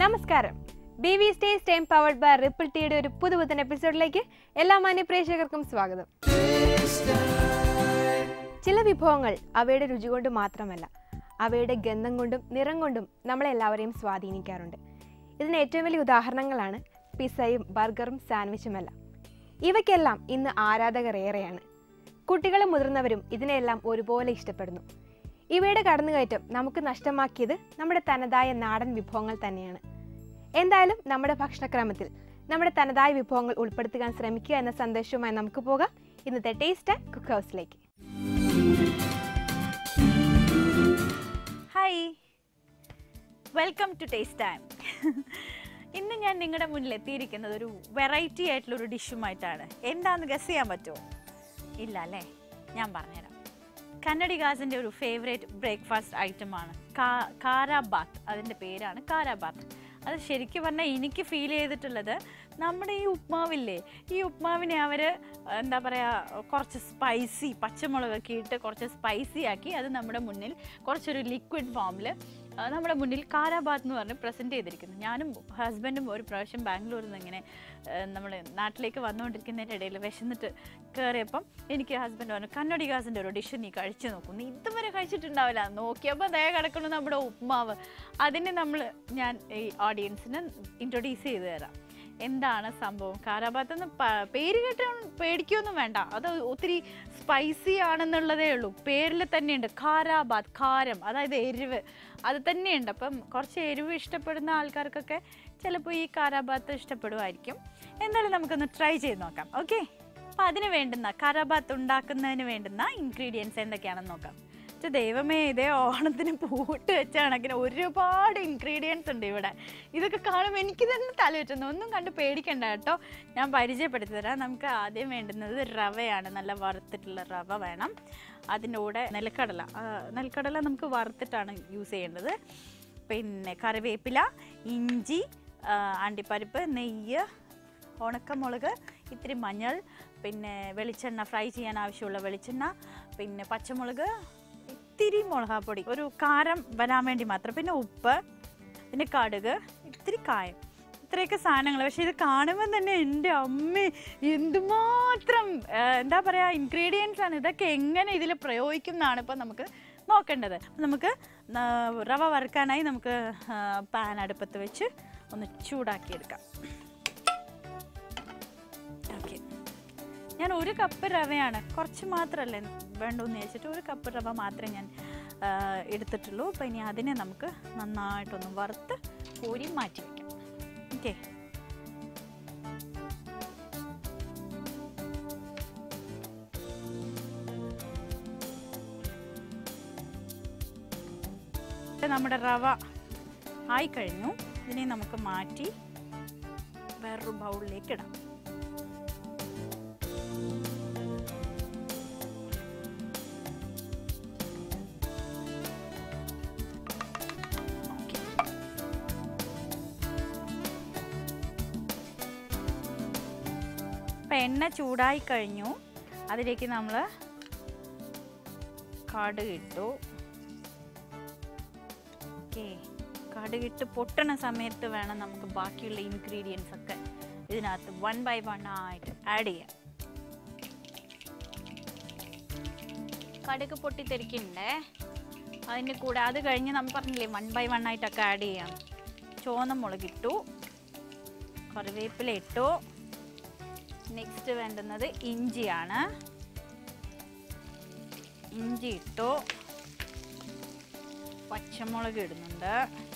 നമസ്കാരം B V stays time powered by ripple ടിയുടെ ഒരു പുതുപുത്തൻ എപ്പിസോഡിലേക്ക് എല്ലാ മാന്യ പ്രേക്ഷകർക്കും സ്വാഗതം ചില വിഭവങ്ങൾ അവയുടെ രുചി കൊണ്ട് മാത്രമല്ല അവയുടെ ഗന്ധം കൊണ്ടും നിറം കൊണ്ടും നമ്മളെല്ലാവരെയും സ്വാധീനിക്കാറുണ്ട് ഇതിന് ഏറ്റവും വലിയ ഉദാഹരണങ്ങളാണ് പിസയും ബർഗറും സാൻഡ്വിച്ചുമെല്ലാം ഇവയ്ക്കെല്ലാം ഇന്ന് ആരാധകർ ഏറെയാണ് കുട്ടികളും മുതിർന്നവരും ഇതിനെല്ലാം ഒരുപോലെ ഇഷ്ടപ്പെടുന്നു ഇവയുടെ കടന്നുകയറ്റം നമുക്ക് നഷ്ടമാക്കിയത് നമ്മുടെ തനതായ നാടൻ വിഭവങ്ങൾ തന്നെയാണ് എന്തായാലും നമ്മുടെ ഭക്ഷണക്രമത്തിൽ നമ്മുടെ തനതായ വിഭവങ്ങൾ ഉൾപ്പെടുത്തുവാൻ ശ്രമിക്കുക എന്ന സന്ദേശവുമായി നമുക്ക് പോകാം ഇന്നത്തെ ടേസ്റ്റ് കുക്ക് ഹൗസിലേക്ക് hi welcome to taste time ഇന്ന് ഞാൻ നിങ്ങളുടെ മുന്നിൽ എത്തിയിരിക്കുന്നത് ഒരു വെറൈറ്റി ആയിട്ടുള്ള ഒരു ഡിഷുമായിട്ടാണ് എന്താന്ന് ഗസ് ചെയ്യാൻ പറ്റുമോ ഇല്ല അല്ലേ ഞാൻ പറഞ്ഞുതരാം കന്നഡിഗാസിൻ്റെ ഒരു ഫേവറേറ്റ് ബ്രേക്ക്ഫാസ്റ്റ് ഐറ്റമാണ് കാരാബാത്ത് അതിൻ്റെ പേരാണ് കാരാബാത്ത് അത് ശരിക്കും പറഞ്ഞാൽ എനിക്ക് ഫീൽ ചെയ്തിട്ടുള്ളത് നമ്മുടെ ഈ ഉപ്മാവില്ലേ ഈ ഉപ്മാവിനെ അവർ എന്താ പറയുക കുറച്ച് സ്പൈസി പച്ചമുളകൊക്കെ ഇട്ട് കുറച്ച് സ്പൈസി ആക്കി അത് നമ്മുടെ മുന്നിൽ കുറച്ചൊരു ലിക്വിഡ് ഫോമിൽ നമ്മുടെ മുന്നിൽ കാരാബാത്ത് എന്ന് പറഞ്ഞ് പ്രസൻറ്റ് ചെയ്തിരിക്കുന്നു ഞാനും ഹസ്ബൻഡും ഒരു പ്രാവശ്യം ബാംഗ്ലൂരിൽ നിന്ന് ഇങ്ങനെ നമ്മൾ നാട്ടിലേക്ക് വന്നുകൊണ്ടിരിക്കുന്നതിൻ്റെ ഇടയിൽ വിശന്നിട്ട് കയറിയപ്പം എനിക്ക് ഹസ്ബൻഡ് പറഞ്ഞു കന്നഡിഗാസിൻ്റെ ഒരു ഡിഷ് നീ കഴിച്ചു നോക്കും നീ ഇതുവരെ കഴിച്ചിട്ടുണ്ടാവില്ല നോക്കിയപ്പോൾ ദയ കിടക്കുന്നു നമ്മുടെ ഉപ്മാവ് അതിനെ നമ്മൾ ഞാൻ ഈ ഓഡിയൻസിന് ഇൻട്രൊഡ്യൂസ് ചെയ്ത് തരാം എന്താണ് സംഭവം കാരാബാത്ത് എന്ന് പ- പേര് കേട്ട് പേടിക്കൊന്നും വേണ്ട അത് ഒത്തിരി സ്പൈസി ആണെന്നുള്ളതേ ഉള്ളൂ പേരിൽ തന്നെയുണ്ട് കാരാബാത്ത് കാരം അതായത് എരിവ് അത് തന്നെയുണ്ട് അപ്പം കുറച്ച് എരിവ് ഇഷ്ടപ്പെടുന്ന ആൾക്കാർക്കൊക്കെ ചിലപ്പോൾ ഈ കാരാബാത്ത് ഇഷ്ടപ്പെടുമായിരിക്കും എന്തായാലും നമുക്കൊന്ന് ട്രൈ ചെയ്ത് നോക്കാം ഓക്കെ അപ്പം അതിന് വേണ്ടുന്ന കാരാബാത്ത് ഉണ്ടാക്കുന്നതിന് വേണ്ടുന്ന ഇൻഗ്രീഡിയൻസ് എന്തൊക്കെയാണെന്ന് നോക്കാം പക്ഷെ ദൈവമേ ഇതേ ഓണത്തിന് പൂട്ട് വെച്ച കണക്കിന് ഒരുപാട് ഇൻഗ്രീഡിയൻസ് ഉണ്ട് ഇവിടെ ഇതൊക്കെ കാണുമ്പോൾ എനിക്ക് തന്നെ തല വെറ്റുന്നു ഒന്നും കണ്ട് പേടിക്കണ്ട കേട്ടോ ഞാൻ പരിചയപ്പെടുത്തി തരാം നമുക്ക് ആദ്യം വേണ്ടുന്നത് റവയാണ് നല്ല വറുത്തിട്ടുള്ള റവ വേണം അതിൻ്റെ കൂടെ നെൽക്കടല ആ, നെൽക്കടല നമുക്ക് വറുത്തിട്ടാണ് യൂസ് ചെയ്യേണ്ടത് പിന്നെ കറിവേപ്പില ഇഞ്ചി ആ, അണ്ടിപ്പരിപ്പ് നെയ്യ് ഉണക്കമുളക് ഇത്തിരി മഞ്ഞൾ പിന്നെ വെളിച്ചെണ്ണ ഫ്രൈ ചെയ്യാൻ ആവശ്യമുള്ള വെളിച്ചെണ്ണ പിന്നെ പച്ചമുളക് ഇത്തിരി മുളകാപ്പൊടി ഒരു കാരം വരാൻ വേണ്ടി മാത്രം പിന്നെ ഉപ്പ് പിന്നെ കടുക് ഇത്തിരി കായം ഇത്രയൊക്കെ സാധനങ്ങൾ പക്ഷേ ഇത് കാണുമ്പോൾ തന്നെ എൻ്റെ അമ്മ എന്തുമാത്രം ആ, എന്താ പറയുക ഇൻഗ്രീഡിയൻസ് ആണ് ഇതൊക്കെ എങ്ങനെ ഇതിൽ പ്രയോഗിക്കും എന്നാണ് ഇപ്പം നമുക്ക് നോക്കേണ്ടത് അപ്പം നമുക്ക് ആ, റവ വറുക്കാനായി നമുക്ക് പാൻ അടുപ്പത്ത് വെച്ച് ഒന്ന് ചൂടാക്കിയെടുക്കാം ഓക്കെ ഞാൻ ഒരു കപ്പ് റവയാണ് കുറച്ച് മാത്രമല്ലേ വേണ്ടതെന്ന് വെച്ചിട്ട് ഒരു കപ്പ് റവ മാത്രമേ ഞാൻ ആ, എടുത്തിട്ടുള്ളൂ അപ്പോൾ ഇനി അതിനെ നമുക്ക് നന്നായിട്ടൊന്ന് വറുത്ത് കോരി മാറ്റി വയ്ക്കാം ഓക്കെ നമ്മുടെ റവ ആയി കഴിഞ്ഞു ഇതിനെ നമുക്ക് മാറ്റി വേറൊരു ബൗളിലേക്ക് ഇടാം ഓക്കെ അപ്പം എണ്ണ ചൂടായി കഴിഞ്ഞു അതിലേക്ക് നമ്മൾ കടുക് ഇട്ടു ഓക്കെ കടുകിട്ട് പൊട്ടണ സമയത്ത് വേണം നമുക്ക് ബാക്കിയുള്ള ഇൻഗ്രീഡിയൻസ് ഒക്കെ ഇതിനകത്ത് വൺ ബൈ വൺ ആയിട്ട് ആഡ് ചെയ്യാം കടുക് പൊട്ടിത്തെറിക്കുന്നുണ്ടേ അതിൻ്റെ കൂടെ അത് കഴിഞ്ഞ് നമ്മൾ പറഞ്ഞില്ലേ വൺ ബൈ വൺ ആയിട്ടൊക്കെ ആഡ് ചെയ്യാം ചുവന്ന മുളകിട്ടു കറിവേപ്പില ഇട്ടു നെക്സ്റ്റ് വേണ്ടുന്നത് ഇഞ്ചിയാണ് ഇഞ്ചി ഇട്ടു പച്ചമുളക് ഇടുന്നുണ്ട്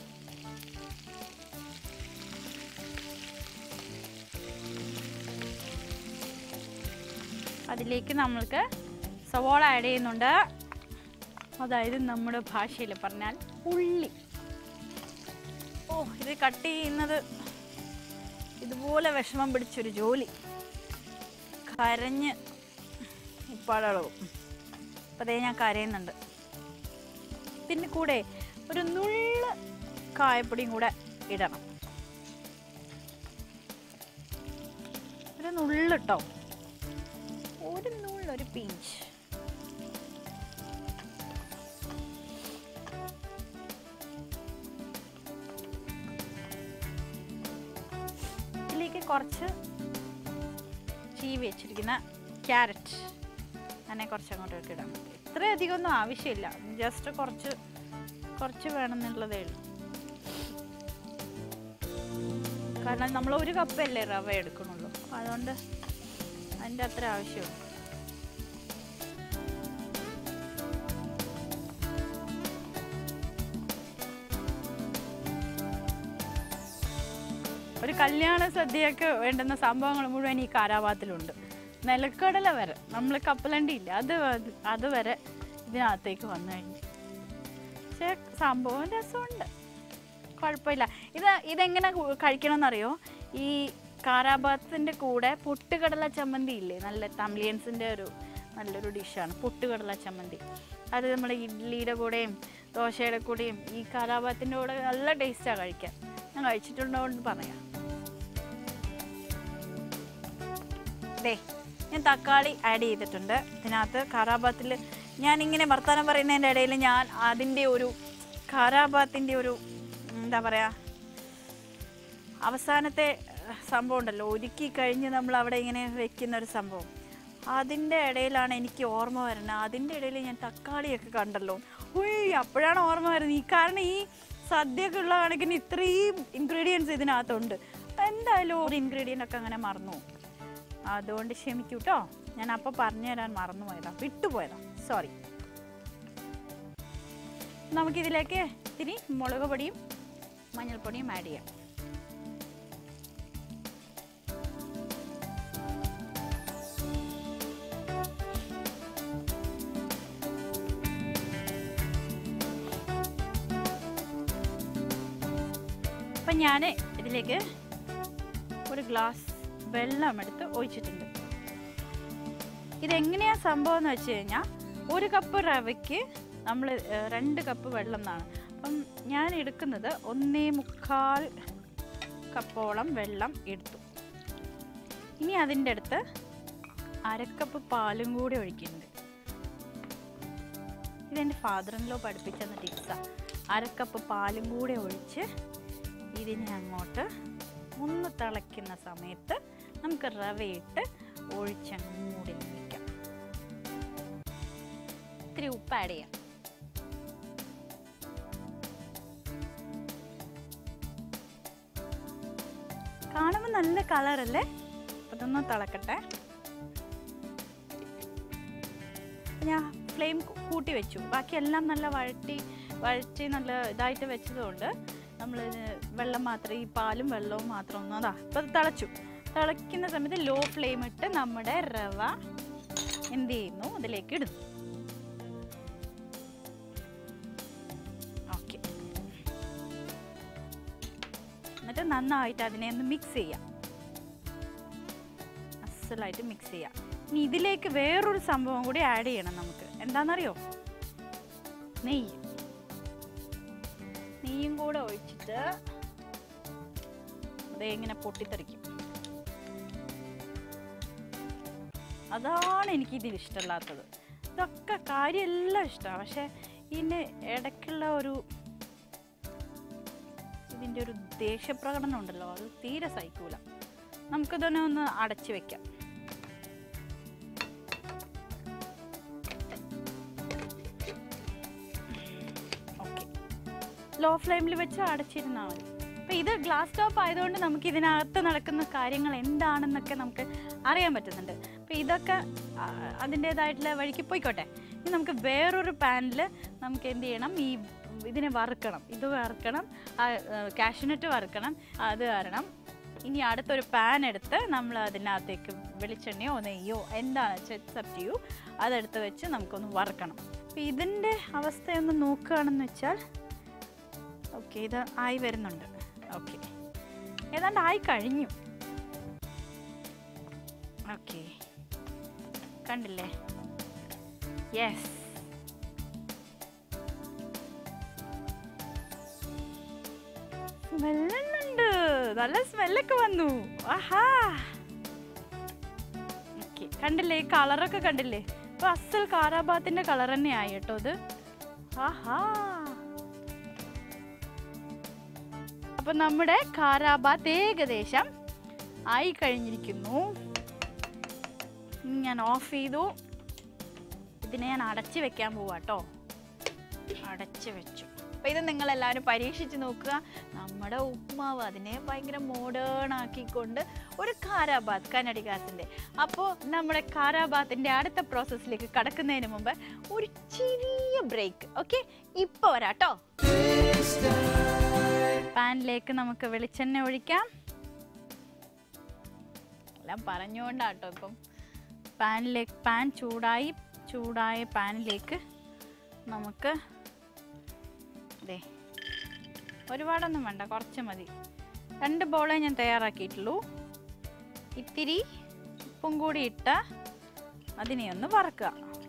അതിലേക്ക് നമ്മൾക്ക് സവോള ആഡ് ചെയ്യുന്നുണ്ട് അതായത് നമ്മുടെ ഭാഷയിൽ പറഞ്ഞാൽ ഉള്ളി ഓ ഇത് കട്ട് ചെയ്യുന്നത് ഇതുപോലെ വിഷമം പിടിച്ചൊരു ജോലി കരഞ്ഞ് ഇപ്പാടളവും അപ്പോൾ അതേ ഞാൻ കരയുന്നുണ്ട് പിന്നെ കൂടെ ഒരു നുള്ള കായപ്പൊടിയും കൂടെ ഇടണം ഒരു നുള്ളിട്ടോ ഒരു നുള്ളൊരു പിഞ്ച് കുറച്ച് ചീവി വെച്ചിരിക്കുന്ന ക്യാരറ്റ് അങ്ങനെ കുറച്ച് അങ്ങോട്ടേക്ക് ഇടാം ഇത്രയധികം ഒന്നും ആവശ്യമില്ല ജസ്റ്റ് കുറച്ച് കുറച്ച് വേണമെന്നുള്ളതേ ഉള്ളൂ കാരണം നമ്മൾ ഒരു കപ്പല്ലേ റവ എടുക്കണുള്ളൂ അപ്പം അതുകൊണ്ട് അതിൻ്റെ അത്ര ആവശ്യമുള്ളൂ ഒരു കല്യാണ സദ്യയൊക്കെ വേണ്ടുന്ന സംഭവങ്ങൾ മുഴുവൻ ഈ കാരാഭാത്തിലുണ്ട് നിലക്കടല വരെ നമ്മൾ കപ്പലണ്ടി ഇല്ല അത് അത് അത് വരെ ഇതിനകത്തേക്ക് വന്നു കഴിഞ്ഞു പക്ഷേ സംഭവം രസമുണ്ട് കുഴപ്പമില്ല ഇത് ഇതെങ്ങനെ കു- കഴിക്കണമെന്നറിയോ ഈ കാരാഭാത്തിൻ്റെ കൂടെ പൊട്ടുകടല ചമ്മന്തി ഇല്ലേ നല്ല തമിഴിയൻസിൻ്റെ ഒരു നല്ലൊരു ഡിഷാണ് പൊട്ടുകടല ചമ്മന്തി അത് നമ്മൾ ഇഡ്ഡലിയുടെ കൂടെയും ദോശയുടെ കൂടെയും ഈ കാരാഭാത്തിൻ്റെ കൂടെ നല്ല ടേസ്റ്റാണ് കഴിക്കാൻ ഞാൻ കഴിച്ചിട്ടുണ്ടോണ്ട് പറയാം ദേ ഞാൻ തക്കാളി ആഡ് ചെയ്തിട്ടുണ്ട് ഇതിനകത്ത് കാരാഭാത്തിൽ ഞാനിങ്ങനെ വർത്തമാനം പറയുന്നതിൻ്റെ ഇടയിൽ ഞാൻ അതിൻ്റെ ഒരു കാരാഭാത്തിൻ്റെ ഒരു എന്താ പറയുക അവസാനത്തെ ഏഹ്, സംഭവം ഉണ്ടല്ലോ ഒരുക്കി കഴിഞ്ഞ് നമ്മൾ അവിടെ ഇങ്ങനെ വെക്കുന്ന ഒരു സംഭവം അതിൻ്റെ ഇടയിലാണ് എനിക്ക് ഓർമ്മ വരുന്നത് അതിൻ്റെ ഇടയിൽ ഞാൻ തക്കാളിയൊക്കെ കണ്ടല്ലോ ഉയ് അപ്പോഴാണ് ഓർമ്മ വരുന്നത് ഈ കാരണം ഈ സദ്യയൊക്കെ ഉള്ള കണക്കിന് ഇത്രയും ഇൻഗ്രീഡിയൻസ് ഇതിനകത്തുണ്ട് എന്തായാലും ഒരു ഇൻഗ്രീഡിയൻ്റ് ഒക്കെ അങ്ങനെ മറന്നു പോകും. അതുകൊണ്ട് ക്ഷമിക്കൂ കേട്ടോ ഞാൻ അപ്പോൾ പറഞ്ഞു തരാൻ മറന്നുപോയതാ വിട്ടുപോയതാ സോറി നമുക്കിതിലേക്ക് ഇത്തിരി മുളക് പൊടിയും മഞ്ഞൾപ്പൊടിയും ആഡ് ചെയ്യാം അപ്പം ഞാൻ ഇതിലേക്ക് ഒരു ഗ്ലാസ് വെള്ളം എടുത്ത് ഒഴിച്ചിട്ടുണ്ട് ഇതെങ്ങനെയാ സംഭവം എന്ന് വെച്ച് കഴിഞ്ഞാൽ ഒരു കപ്പ് റവയ്ക്ക് നമ്മൾ രണ്ട് കപ്പ് വെള്ളം എന്നാണ് അപ്പം ഞാൻ എടുക്കുന്നത് ഒന്നേ മുക്കാൽ കപ്പോളം വെള്ളം എടുത്തു ഇനി അതിൻ്റെ അടുത്ത് അരക്കപ്പ് പാലും കൂടി ഒഴിക്കുന്നുണ്ട് ഇതെൻ്റെ ഫാദറിനിലോ പഠിപ്പിച്ചെന്ന ടിപ്സാണ് അരക്കപ്പ് പാലും കൂടി ഒഴിച്ച് ഇതിനെ അങ്ങോട്ട് ഒന്ന് തിളയ്ക്കുന്ന സമയത്ത് നമുക്ക് റവയിട്ട് ഒഴിച്ചങ്ങ് മൂടി വയ്ക്കാം ഇത്തിരി ഉപ്പ് ആഡ് ചെയ്യാം കാണുമ്പോൾ നല്ല കളറല്ലേ അതൊന്ന് തിളക്കട്ടെ അപ്പൊ ഞാൻ ഫ്ലെയിം കൂട്ടി വെച്ചു ബാക്കിയെല്ലാം നല്ല വഴറ്റി വഴറ്റി നല്ല ഇതായിട്ട് വെച്ചതുകൊണ്ട് നമ്മൾ വെള്ളം മാത്രം ഈ പാലും വെള്ളവും മാത്രം ഒന്ന് അതാ ഇപ്പം അത് തിളച്ചു തിളയ്ക്കുന്ന സമയത്ത് ലോ ഫ്ലെയിം ഇട്ട് നമ്മുടെ റവ എന്ത് ചെയ്യുന്നു അതിലേക്ക് ഇടുന്നു ഓക്കെ എന്നിട്ട് നന്നായിട്ട് അതിനെ ഒന്ന് മിക്സ് ചെയ്യാം അസലായിട്ട് മിക്സ് ചെയ്യാം ഇനി ഇതിലേക്ക് വേറൊരു സംഭവം കൂടി ആഡ് ചെയ്യണം നമുക്ക് എന്താണെന്നറിയോ നെയ്യ് നെയ്യും കൂടെ ഒഴിച്ചിട്ട് അതേ ഇങ്ങനെ പൊട്ടിത്തെറിക്കും അതാണ് എനിക്ക് ഇതിൽ ഇഷ്ടമല്ലാത്തത് ഇതൊക്കെ കാര്യമെല്ലാം ഇഷ്ടമാണ് പക്ഷെ ഇതിൻ്റെ ഇടയ്ക്കുള്ള ഒരു ഇതിൻ്റെ ഒരു ദേഷ്യപ്രകടനം ഉണ്ടല്ലോ അത് തീരെ സഹിക്കൂല നമുക്കിതൊന്നെ ഒന്ന് അടച്ചു വെക്കാം ഓക്കെ ലോ ഫ്ലെയിമിൽ വെച്ച് അടച്ചിരുന്നാൽ മതി അപ്പോൾ ഇത് ഗ്ലാസ് ടോപ്പ് ആയതുകൊണ്ട് നമുക്ക് ഇതിനകത്ത് നടക്കുന്ന കാര്യങ്ങൾ എന്താണെന്നൊക്കെ നമുക്ക് അറിയാൻ പറ്റുന്നുണ്ട് അപ്പോൾ ഇതൊക്കെ ആ, അതിൻ്റേതായിട്ടുള്ള വഴിക്ക് പോയിക്കോട്ടെ ഇനി നമുക്ക് വേറൊരു പാനിൽ നമുക്ക് എന്ത് ചെയ്യണം ഈ ഇതിനെ വറുക്കണം ഇത് വറുക്കണം കാഷ്നട്ട് വറുക്കണം അത് കാരണം ഇനി അടുത്തൊരു പാൻ എടുത്ത് നമ്മൾ അതിനകത്തേക്ക് വെളിച്ചെണ്ണയോ നെയ്യോ എന്താണ് സെറ്റ് ചെയ്യൂ അതെടുത്ത് വെച്ച് നമുക്കൊന്ന് വറുക്കണം അപ്പോൾ ഇതിൻ്റെ അവസ്ഥയൊന്ന് നോക്കുകയാണെന്ന് വെച്ചാൽ ഓക്കെ ഇത് ആയി വരുന്നുണ്ട് ഓക്കെ ഏതാണ്ട് ആയി കഴിഞ്ഞു ഓക്കെ കണ്ടില്ലേ യെസ് സ്മെല്ലുന്നുണ്ട് നല്ല സ്മെല്ലൊക്കെ വന്നു ആഹാ ഓക്കെ കണ്ടില്ലേ ഈ കളറൊക്കെ കണ്ടില്ലേ ഇപ്പൊ അസൽ കാരാബാത്തിന്റെ കളർ തന്നെ ആയി കേട്ടോ ഇത് ആഹാ അപ്പൊ നമ്മുടെ കാരാബാത്ത് ഏകദേശം ആയി കഴിഞ്ഞിരിക്കുന്നു ഇനി ഞാൻ ഓഫ് ചെയ്തു ഇതിനെ ഞാൻ അടച്ച് വെക്കാൻ പോവാ കേട്ടോ അടച്ച് വെച്ചു അപ്പോൾ ഇത് നിങ്ങളെല്ലാവരും പരീക്ഷിച്ച് നോക്കുക നമ്മുടെ ഉപ്മാവ് അതിനെ ഭയങ്കര മോഡേൺ ആക്കിക്കൊണ്ട് ഒരു കാരാബാത്ത് കന്നഡികാസിൻ്റെ അപ്പോൾ നമ്മുടെ കാരാബാത്തിൻ്റെ അടുത്ത പ്രോസസ്സിലേക്ക് കടക്കുന്നതിന് മുമ്പ് ഒരു ചെറിയ ബ്രേക്ക് ഓക്കെ ഇപ്പോൾ വരാട്ടോ പാനിലേക്ക് നമുക്ക് വെളിച്ചെണ്ണ ഒഴിക്കാം എല്ലാം പറഞ്ഞുകൊണ്ടാട്ടോ ഇപ്പം പാനിലേക്ക് പാൻ ചൂടായി ചൂടായ പാനിലേക്ക് നമുക്ക് ദേ ഒരുപാടൊന്നും വേണ്ട കുറച്ച് മതി രണ്ട് ബോളേ ഞാൻ തയ്യാറാക്കിയിട്ടുള്ളൂ ഇത്തിരി ഉപ്പും കൂടി ഇട്ട അതിനെ ഒന്ന് വറക്കുക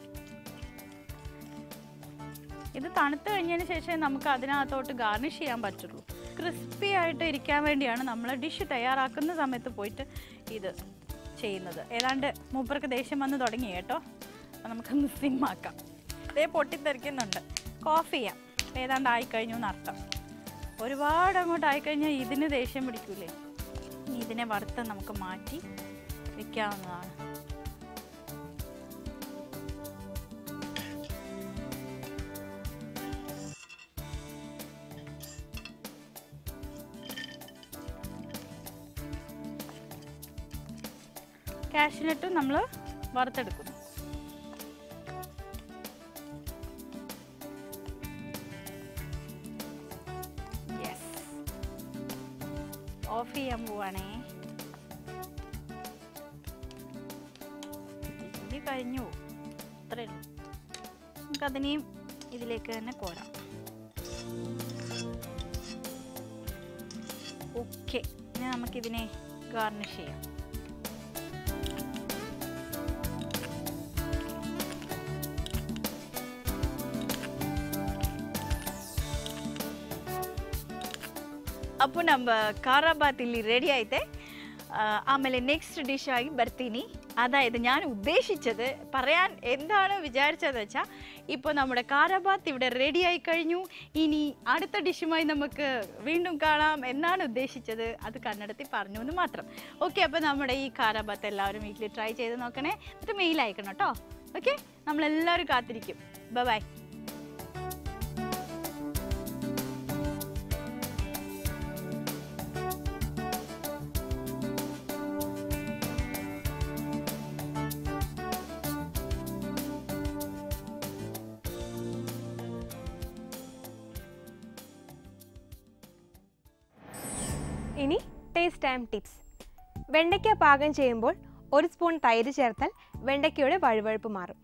ഇത് തണുത്ത് കഴിഞ്ഞതിന് ശേഷം നമുക്ക് അതിനകത്തോട്ട് ഗാർണിഷ് ചെയ്യാൻ പറ്റുള്ളൂ ക്രിസ്പി ആയിട്ട് ഇരിക്കാൻ വേണ്ടിയാണ് നമ്മൾ ഡിഷ് തയ്യാറാക്കുന്ന സമയത്ത് പോയിട്ട് ഇത് ചെയ്യുന്നത് ഏതാണ്ട് മൂപ്പർക്ക് ദേഷ്യം വന്ന് തുടങ്ങി കേട്ടോ അപ്പോൾ നമുക്കൊന്ന് സിമ്മാക്കാം ഇതേ പൊട്ടിത്തെറിക്കുന്നുണ്ട് കോഫ് ചെയ്യാം അപ്പോൾ ഏതാണ്ട് ആയിക്കഴിഞ്ഞു എന്നർത്ഥം ഒരുപാട് അങ്ങോട്ട് ആയിക്കഴിഞ്ഞാൽ ഇതിന് ദേഷ്യം പിടിക്കൂലേ ഇനി ഇതിനെ വറുത്ത് നമുക്ക് മാറ്റി വെക്കാവുന്നതാണ് കാഷ്നട്ടും നമ്മൾ വറുത്തെടുക്കുന്നു യെസ് ഓഫ് ചെയ്യാൻ പോവാണേ ഇത് കഴിഞ്ഞു അത്രേ ഉള്ളൂ നമുക്കതിനെയും ഇതിലേക്ക് തന്നെ കോരാം ഓക്കെ ഇനി നമുക്കിതിനെ ഗാർണിഷ് ചെയ്യാം ಅಪ್ಪು ನಮ್ಮ ಖಾರಾಬಾತ್ ಇಲ್ಲಿ ರೆಡಿ ಐತೆ ಆ, ಆಮೇಲೆ ನೆಕ್ಸ್ಟ್ ഡിഷ് ആയി ಬರ್ತೀನಿ അതായത് ഞാൻ ഉദ്ദേശിച്ചത് പറയാൻ എന്താണ് വിചാരിച്ചതെന്ന് വെച്ചാൽ ഇപ്പോൾ നമ്മുടെ കാരാബാത്ത് ഇവിടെ റെഡി ആയി കഴിഞ്ഞു ഇനി അടുത്ത ഡിഷുമായി നമുക്ക് വീണ്ടും കാണാം എന്നാണ് ഉദ്ദേശിച്ചത് അത് കന്നഡത്തിൽ പറഞ്ഞു എന്ന് മാത്രം ഓക്കെ അപ്പോൾ നമ്മുടെ ഈ കാരാബാത്ത് എല്ലാവരും വീട്ടിൽ ട്രൈ ചെയ്ത് നോക്കണേ എന്നിട്ട് മെയിൽ അയക്കണം കേട്ടോ ഓക്കെ നമ്മളെല്ലാവരും കാത്തിരിക്കും ബൈ ഇനി ടേസ്റ്റ് ടൈം ടിപ്സ് വെണ്ടയ്ക്ക പാകം ചെയ്യുമ്പോൾ ഒരു സ്പൂൺ തൈര് ചേർത്താൽ വെണ്ടയ്ക്കയുടെ വഴുവഴുപ്പ് മാറും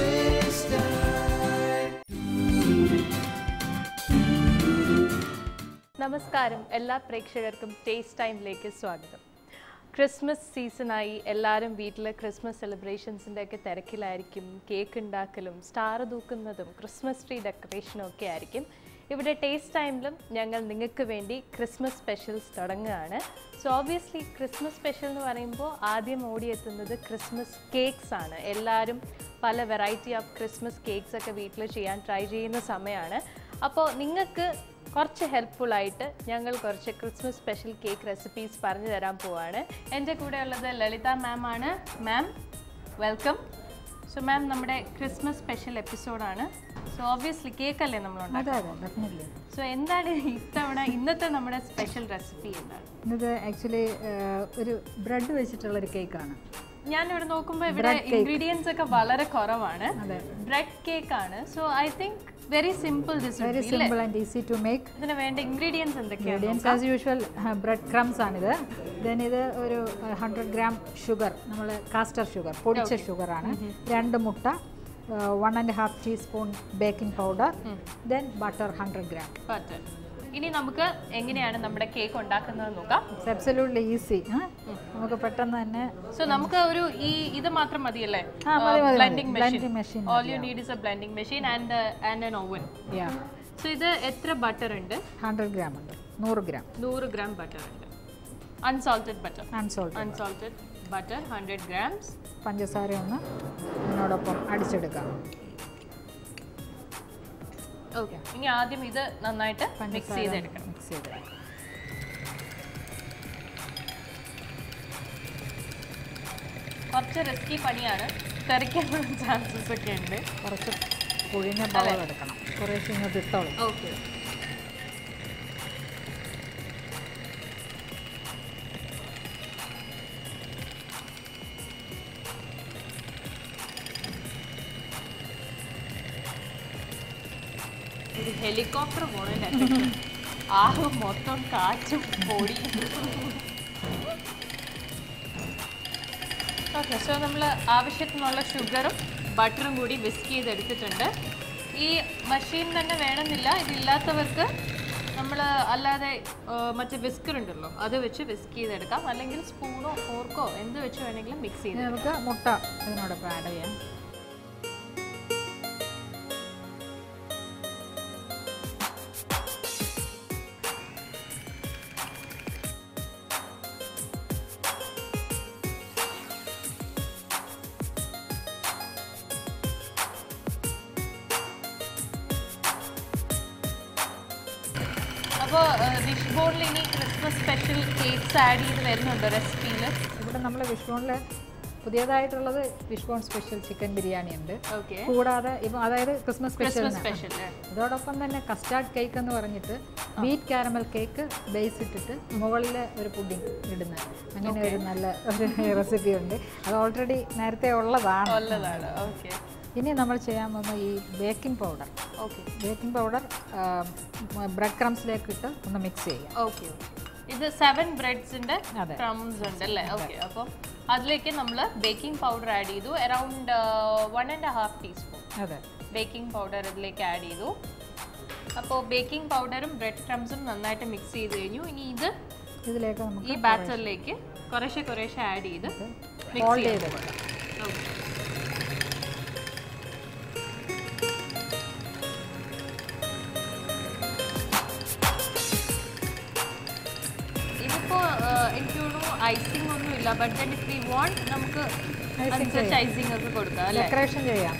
നമസ്കാരം എല്ലാ പ്രേക്ഷകർക്കും ടേസ്റ്റ് ടൈമിലേക്ക് സ്വാഗതം ക്രിസ്മസ് സീസണായി എല്ലാവരും വീട്ടിൽ ക്രിസ്മസ് സെലിബ്രേഷൻസിൻ്റെ ഒക്കെ തിരക്കിലായിരിക്കും കേക്ക് ഉണ്ടാക്കലും സ്റ്റാർ തൂക്കുന്നതും ക്രിസ്മസ് ട്രീ ഡെക്കറേഷനും ഒക്കെ ആയിരിക്കും ഇവിടെ ടേസ്റ്റ് ടൈമിലും ഞങ്ങൾ നിങ്ങൾക്ക് വേണ്ടി ക്രിസ്മസ് സ്പെഷ്യൽസ് തുടങ്ങുകയാണ് സോ ഓബിയസ്ലി ക്രിസ്മസ് സ്പെഷ്യൽ എന്ന് പറയുമ്പോൾ ആദ്യം ഓടിയെത്തുന്നത് ക്രിസ്മസ് കേക്ക്സ് ആണ് എല്ലാവരും പല വെറൈറ്റി ഓഫ് ക്രിസ്മസ് കേക്ക്സ് ഒക്കെ വീട്ടിൽ ചെയ്യാൻ ട്രൈ ചെയ്യുന്ന സമയമാണ് അപ്പോൾ നിങ്ങൾക്ക് കുറച്ച് ഹെൽപ്ഫുൾ ആയിട്ട് ഞങ്ങൾ കുറച്ച് ക്രിസ്മസ് സ്പെഷ്യൽ കേക്ക് റെസിപ്പീസ് പറഞ്ഞു തരാൻ പോവാണ് എൻ്റെ കൂടെ ഉള്ളത് ലളിത മാം ആണ് മാം വെൽക്കം സോ മാം നമ്മുടെ ക്രിസ്മസ് സ്പെഷ്യൽ എപ്പിസോഡാണ് സോ ഓബിയസ്ലി കേക്ക് അല്ലേ നമ്മൾ അതെ അതെ ഡെഫിനറ്റ്ലി സോ എന്താണ് ഇത്തവണ ഇന്നത്തെ നമ്മുടെ സ്പെഷ്യൽ റെസിപ്പി എന്താണ് ഇത് ആക്ച്വലി ഒരു ബ്രെഡ് വെച്ചിട്ടുള്ളൊരു കേക്കാണ് ഞാൻ ഇവിടെ നോക്കുമ്പോൾ ഇവിടെ ഇൻഗ്രീഡിയൻസ് ഒക്കെ വളരെ കുറവാണ് അതെ ബ്രെഡ് കേക്ക് ആണ് so I think very simple this very simple and easy to make ഇതിന് വേണ്ട ഇൻഗ്രീഡിയൻസ് എന്തൊക്കെയാണ് ingredients as usual bread crumbs ആണിത് ദെൻ ഇത് ഒരു ഹൺഡ്രഡ് ഗ്രാം ഷുഗർ നമ്മൾ കാസ്റ്റർ ഷുഗർ പൊടിച്ച ഷുഗറാണ് രണ്ട് മുട്ട one and half teaspoon baking powder then butter hundred gram butter ഇനി നമുക്ക് എങ്ങനെയാണ് നമ്മുടെ കേക്ക് ഉണ്ടാക്കുന്നത് നോക്കാം ഇറ്റ്സ് അബ്സല്യൂട്ട്ലി ഈസി നമുക്ക് പെട്ടെന്ന് തന്നെ സോ നമുക്ക് ഒരു ഈ ഇത് മാത്രം മതിയല്ലേ ആ, മതി, മതി, മതി. Blending Blending machine machine all you need is a blending machine and and an oven yeah so ഇത് എത്ര ബട്ടർ ഉണ്ട് ഹൺഡ്രഡ് ഗ്രാം ഉണ്ട് നൂറ് ഗ്രാം നൂറ് ഗ്രാം ബട്ടർ ഉണ്ട് unsalted butter unsalt unsalted butter hundred grams പഞ്ചസാര ഒന്ന് ഇതിനോടൊപ്പം അടിച്ചെടുക്കാം ഓക്കെ ഇനി ആദ്യം ഇത് നന്നായിട്ട് മിക്സ് ചെയ്തെടുക്കണം മിക്സ് ചെയ്ത് കുറച്ച് റിസ്കി പണിയാണ് തെറിക്കാനുള്ള ചാൻസസ് ഒക്കെ ഉണ്ട് കുറച്ച് പുഴിഞ്ഞ ബൗൾ എടുക്കണം കുറേശ്ശെ ഇങ്ങോട്ട് ഇട്ടോളൂ ഓക്കെ ഒരു ഹെലികോപ്റ്റർ പോണല്ലേ ആകെ മൊത്തം കാറ്റും പൊടി ഓക്കെ സോ നമ്മൾ ആവശ്യത്തിനുള്ള ഷുഗറും ബട്ടറും കൂടി വിസ്ക് ചെയ്തെടുത്തിട്ടുണ്ട് ഈ മഷീൻ തന്നെ വേണമെന്നില്ല ഇതില്ലാത്തവർക്ക് നമ്മൾ അല്ലാതെ ആ, മറ്റേ വിസ്കർ ഉണ്ടല്ലോ അത് വെച്ച് വിസ്ക് ചെയ്തെടുക്കാം അല്ലെങ്കിൽ സ്പൂണോ ഫോർക്കോ എന്ത് വെച്ച് വേണമെങ്കിലും മിക്സ് ഇനി ചെയ്ത് നമുക്ക് മുട്ട ഇതിനോടൊപ്പം ആഡ് ചെയ്യാം അപ്പോൾ ഡിഷ് ബോർഡിൽ ഇനി ക്രിസ്മസ് സ്പെഷ്യൽ കേക്ക്സ് ആഡ് ചെയ്ത് വരുന്നുണ്ടോ റെസിപ്പിയിൽ ഇവിടെ നമ്മൾ വിഷ്ണുവിൽ പുതിയതായിട്ടുള്ളത് വിഷ്ണു സ്പെഷ്യൽ ചിക്കൻ ബിരിയാണി ഉണ്ട് ഓക്കെ കൂടാതെ ഇപ്പം അതായത് ക്രിസ്മസ് സ്പെഷ്യൽ ക്രിസ്മസ് സ്പെഷ്യൽ അതോടൊപ്പം തന്നെ കസ്റ്റാർഡ് കേക്ക് എന്ന് പറഞ്ഞിട്ട് ബീറ്റ് കാരമൽ കേക്ക് ബേസ് ഇട്ടിട്ട് മുകളിൽ ഒരു പുഡിംഗ് ഇടുന്ന അങ്ങനെ ഒരു നല്ല ഒരു റെസിപ്പി ഉണ്ട് അത് ഓൾറെഡി നേരത്തെ ഉള്ളതാണ് ഉള്ളതാണ് ഓക്കെ ഇനി നമ്മൾ ചെയ്യാൻ പോകുന്ന ഈ baking powder okay baking powder bread ക്രംസിലേക്ക് ഇട്ട് ഒന്ന് മിക്സ് ചെയ്യാം ഓക്കെ ഇത് സെവൻ ബ്രെഡ്സിന്റെ അതെ. ക്രംസ് ഉണ്ട് അല്ലേ ഓക്കെ അപ്പം അതിലേക്ക് നമ്മൾ ബേക്കിംഗ് പൗഡർ ആഡ് ചെയ്തു around one and half teaspoon അതെ ബേക്കിംഗ് പൗഡർ ഇതിലേക്ക് ആഡ് ചെയ്തു അപ്പോൾ ബേക്കിംഗ് പൗഡറും ബ്രെഡ് ക്രംസും നന്നായിട്ട് മിക്സ് ചെയ്ത് കഴിഞ്ഞു ഇനി ഇത് ഇതിലേക്ക് നമുക്ക് ഈ ബാറ്ററിലേക്ക് കുറേശ്ശെ കുറേശ്ശെ ആഡ് ചെയ്ത് മിക്സ് ഫോൾഡ് ചെയ്ത് ചെയ്ത് കൊടുക്കാം ഓക്കെ ഇതിപ്പോ ആഹ്, എനിക്ക് തോന്നുന്നു ഐസിംഗ് ഒന്നും ഇല്ല but then if we want നമുക്ക് അനുസരിച്ച് ഐസിംഗ് ഒക്കെ കൊടുക്കാം അല്ലേ ഡെക്കറേഷൻ ചെയ്യാം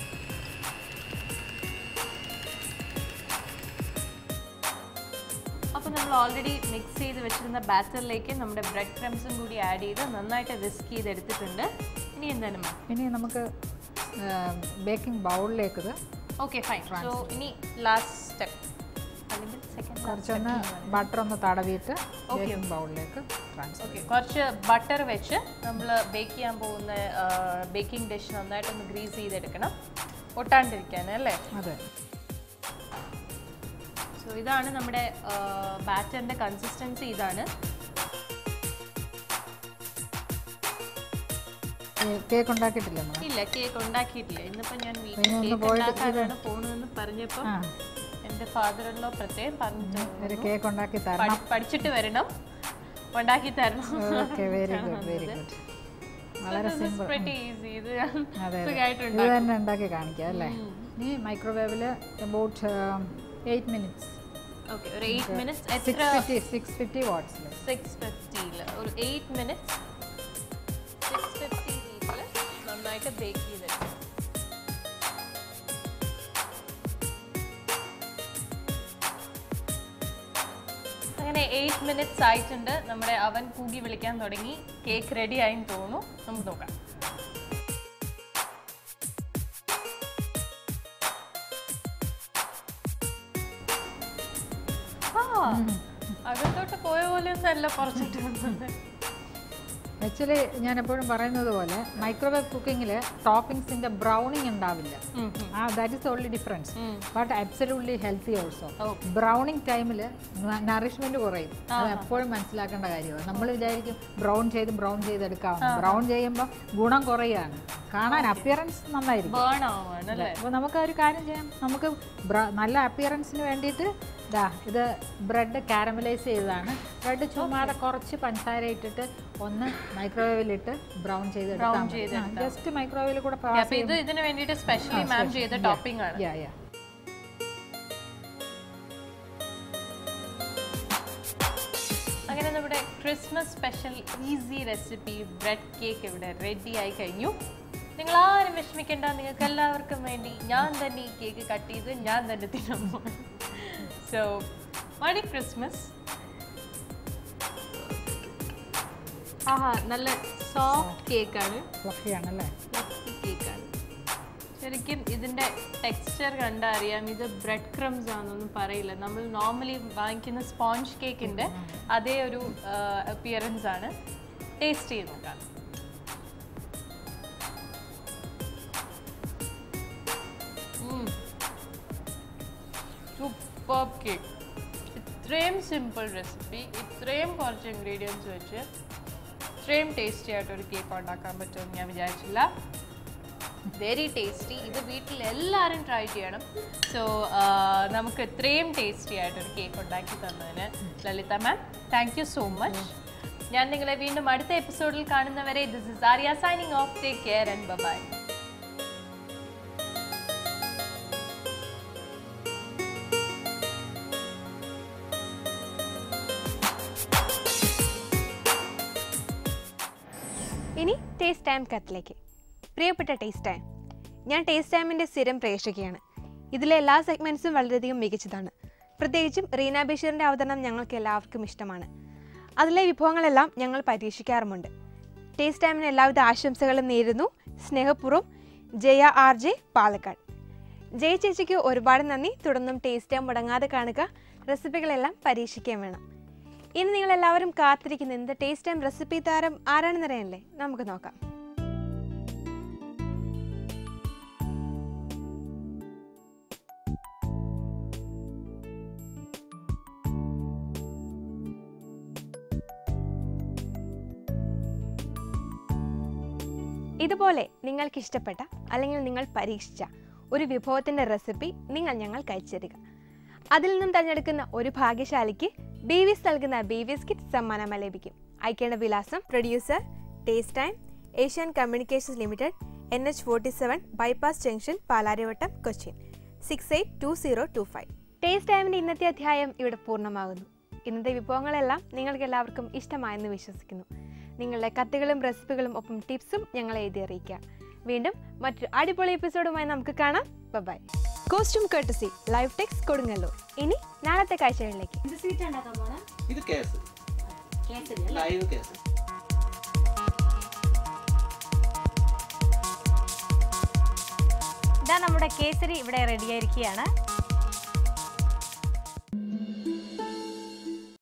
അപ്പോൾ നമ്മൾ ഓൾറെഡി മിക്സ് ചെയ്ത് വെച്ചിരുന്ന ബാറ്ററിലേക്ക് നമ്മുടെ ബ്രെഡ് ക്രംസും കൂടി ആഡ് ചെയ്ത് നന്നായിട്ട് വിസ്ക് ചെയ്തെടുത്തിട്ടുണ്ട് ഇനി എന്താണ് മാം ഇനി നമുക്ക് ബേക്കിംഗ് ബൗളിലേക്ക് ഇത് ഓക്കെ ഫൈൻ സോ ഇനി ലാസ്റ്റ് സ്റ്റെപ്പ് അല്ലെങ്കിൽ സെക്കൻഡ് കുറച്ചൊന്ന് ബട്ടർ ഒന്ന് തടവിയിട്ട് ബേക്കിംഗ് ബൗളിലേക്ക് ട്രാൻസ്ഫർ ഓക്കെ കുറച്ച് ബട്ടർ വെച്ച് നമ്മൾ ബേക്ക് ചെയ്യാൻ പോകുന്ന ബേക്കിംഗ് ഡിഷ് നന്നായിട്ടൊന്ന് ഗ്രീസ് ചെയ്തെടുക്കണം ഒട്ടാണ്ടിരിക്കാൻ അല്ലേ അതെ സോ ഇതാണ് നമ്മുടെ ബാറ്ററിൻ്റെ കൺസിസ്റ്റൻസി ഇതാണ് കേക്ക് ഉണ്ടാക്കിയിട്ടില്ല നമ്മൾ ഇല്ല കേക്ക് ഉണ്ടാക്കിയിട്ടില്ല ഇന്നിപ്പോൾ ഞാൻ ഇനി വീട്ടിൽ ഒന്ന് കേക്ക് പോയിട്ട് ഉണ്ടാക്കാനാണ് പോകണമെന്ന് പറഞ്ഞപ്പോൾ ആ എൻ്റെ ഫാദറിലോ പ്രത്യേകം പറഞ്ഞിട്ട് ഒരു കേക്ക് ഉണ്ടാക്കി തരണം പഠി- പഠിച്ചിട്ട് വരണം ഉണ്ടാക്കി തരണം okay very good very good വളരെ സിമ്പിൾ ഈസി ഇത് അതെ സുഖമായിട്ട് ഇത് തന്നെ ഉണ്ടാക്കി കാണിക്കാം അല്ലേ ഇനി മൈക്രോവേവിൽ അബൌട്ട് എയ്റ്റ് മിനിറ്റ്സ് ഓക്കെ ഒരു എയ്റ്റ് മിനിറ്റ്സ് സിക്സ് എത്ര ഫിഫ്റ്റി സിക്സ് ഫിഫ്റ്റി വാട്ട്സിൽ സിക്സ് ഫിഫ്റ്റിയിൽ ഒരു എയ്റ്റ് മിനിറ്റ്സ് സിക്സ് ഫിഫ്റ്റി ഹീറ്റിൽ നന്നായിട്ട് ബേക്ക് ചെയ്തെടുക്കും അങ്ങനെ എയ്റ്റ് മിനിറ്റ്സ് ആയിട്ടുണ്ട് നമ്മുടെ അവൻ കൂകി വിളിക്കാൻ തുടങ്ങി കേക്ക് റെഡി ആയി തോന്നുന്നു നമുക്ക് നോക്കാം ആ അകത്തോട്ട് പോയ പോലെ ഒന്നല്ല പുറത്തിട്ട് വന്നത് ആക്ച്വലി ഞാൻ എപ്പോഴും പറയുന്നത് പോലെ മൈക്രോവേവ് കുക്കിങ്ങിൽ ടോപ്പിംഗ്സിന്റെ ബ്രൗണിങ് ഉണ്ടാവില്ല ah that is only difference but absolutely healthy also browning ടൈമിൽ നറിഷ്മെന്റ് കുറയും അത് എപ്പോഴും മനസ്സിലാക്കേണ്ട കാര്യമാണ് നമ്മൾ വിചാരിക്കും ബ്രൗൺ ചെയ്ത് ബ്രൗൺ ചെയ്തെടുക്കാം ബ്രൗൺ ചെയ്യുമ്പോൾ ഗുണം കുറയാണ് കാണാൻ അപ്പിയറൻസ് നന്നായിരിക്കും ബേൺ ആവാണ് അല്ലേ അപ്പോൾ നമുക്ക് ഒരു കാര്യം ചെയ്യാം നമുക്ക് ബ്ര- നല്ല അപ്പിയറൻസിന് വേണ്ടിയിട്ട് ഇതാ ഇത് ബ്രെഡ് കാരമലൈസ് ചെയ്തതാണ് ബ്രെഡ് ചുമ്മാതെ കുറച്ച് പഞ്ചസാര ഇട്ടിട്ട് ഒന്ന് മൈക്രോവേവിലിട്ട് ബ്രൗൺ ചെയ്തെടുക്കാം ജസ്റ്റ് മൈക്രോവേവിൽ കൂടെ അപ്പൊ ഇത് ഇതിന് വേണ്ടിയിട്ട് സ്പെഷ്യലി മാം ചെയ്ത ടോപ്പിംഗ് ആണ് യാ യാ അങ്ങനെ നമ്മുടെ Christmas special easy recipe bread cake ഇവിടെ റെഡി ആയി കഴിഞ്ഞു നിങ്ങൾ ആരും വിഷമിക്കേണ്ട നിങ്ങൾക്ക് എല്ലാവർക്കും വേണ്ടി ഞാൻ തന്നെ ഈ കേക്ക് കട്ട് ചെയ്ത് ഞാൻ തന്നെ തിന്നാൻ പോകും സോ മടി ക്രിസ്മസ് ആഹാ നല്ല സോഫ്റ്റ് കേക്കാണ് ഫ്ലഫി ആണല്ലേ ഫ്ലഫി കേക്കാണ് ശരിക്കും ഇതിൻ്റെ ടെക്സ്ചർ കണ്ടാൽ അറിയാം ഇത് ബ്രെഡ് ക്രംസ് ആണെന്നൊന്നും പറയില്ല നമ്മൾ നോർമലി വാങ്ങിക്കുന്ന സ്പോഞ്ച് കേക്കിൻ്റെ അതേ ഒരു അപ്പിയറൻസ് ആണ് ടേസ്റ്റ് ചെയ്ത് നോക്കാം സൂപ്പർ കേക്ക് ഇത്രയും സിമ്പിൾ റെസിപ്പി ഇത്രയും കുറച്ച് ഇൻഗ്രീഡിയൻസ് വെച്ച് ഇത്രയും ടേസ്റ്റി ആയിട്ടൊരു കേക്ക് ഉണ്ടാക്കാൻ പറ്റുമെന്ന് ഞാൻ വിചാരിച്ചില്ല വെരി ടേസ്റ്റി ഇത് വീട്ടിൽ എല്ലാവരും ട്രൈ ചെയ്യണം സോ നമുക്ക് ഇത്രയും ടേസ്റ്റി ആയിട്ടൊരു കേക്ക് ഉണ്ടാക്കി തന്നതിന് Lalitha ma'am thank you so much ഞാൻ നിങ്ങളെ വീണ്ടും അടുത്ത എപ്പിസോഡിൽ കാണുന്നവരെ this is Arya signing off take care and bye ഇനി ടേസ്റ്റ് ടൈം കത്തിലേക്ക് പ്രിയപ്പെട്ട ടേസ്റ്റ് ടൈം ഞാൻ ടേസ്റ്റ് ടൈമിൻ്റെ സ്ഥിരം പ്രേക്ഷകയാണ് ഇതിലെ എല്ലാ സെഗ്മെൻറ്റ്സും വളരെയധികം മികച്ചതാണ് പ്രത്യേകിച്ചും റീന ബഷീറിൻ്റെ അവതരണം ഞങ്ങൾക്ക് എല്ലാവർക്കും ഇഷ്ടമാണ് അതിലെ വിഭവങ്ങളെല്ലാം ഞങ്ങൾ പരീക്ഷിക്കാറുമുണ്ട് ടേസ്റ്റ് ടൈമിന് എല്ലാവിധ ആശംസകളും നേരുന്നു സ്നേഹപൂർവ്വം ജയ ആർ ജെ പാലക്കാട് ജയ ചേച്ചിക്ക് ഒരുപാട് നന്ദി തുടർന്നും ടേസ്റ്റ് ടൈം മുടങ്ങാതെ കാണുക റെസിപ്പികളെല്ലാം പരീക്ഷിക്കുകയും വേണം ഇനി നിങ്ങൾ എല്ലാവരും കാത്തിരിക്കുന്ന എന്ത് ടേസ്റ്റ് ടൈം റെസിപ്പി താരം ആരാണെന്നറിയാനല്ലേ നമുക്ക് നോക്കാം ഇതുപോലെ നിങ്ങൾക്ക് ഇഷ്ടപ്പെട്ട അല്ലെങ്കിൽ നിങ്ങൾ പരീക്ഷിച്ച ഒരു വിഭവത്തിൻ്റെ റെസിപ്പി നിങ്ങൾ ഞങ്ങൾക്ക് അയച്ചു തരിക അതിൽ നിന്നും തിരഞ്ഞെടുക്കുന്ന ഒരു ഭാഗ്യശാലിക്ക് ബി വിസ് നൽകുന്ന ബി വിസ് കിറ്റ് സമ്മാനമായി ലഭിക്കും അയക്കേണ്ട വിലാസം producer taste time Asian communications limited N H forty seven bypass junction Palarivattam Cochin six eight two zero two five taste ടൈമിൻ്റെ ഇന്നത്തെ അധ്യായം ഇവിടെ പൂർണ്ണമാകുന്നു ഇന്നത്തെ വിഭവങ്ങളെല്ലാം നിങ്ങൾക്ക് എല്ലാവർക്കും ഇഷ്ടമായെന്ന് വിശ്വസിക്കുന്നു നിങ്ങളുടെ കത്തുകളും റെസിപ്പികളും ഒപ്പം ടിപ്സും ഞങ്ങളെ എഴുതി അറിയിക്കുക വീണ്ടും മറ്റൊരു അടിപൊളി എപ്പിസോഡുമായി നമുക്ക് കാണാം by costume courtesy live tex Kodungallur ഇനി നാളത്തെ കാഴ്ചകളിലേക്ക് ഇത് കേസ് ലൈവ് കേസ് ഇതാ നമ്മുടെ കേസരി ഇവിടെ റെഡിയായിരിക്കുകയാണ്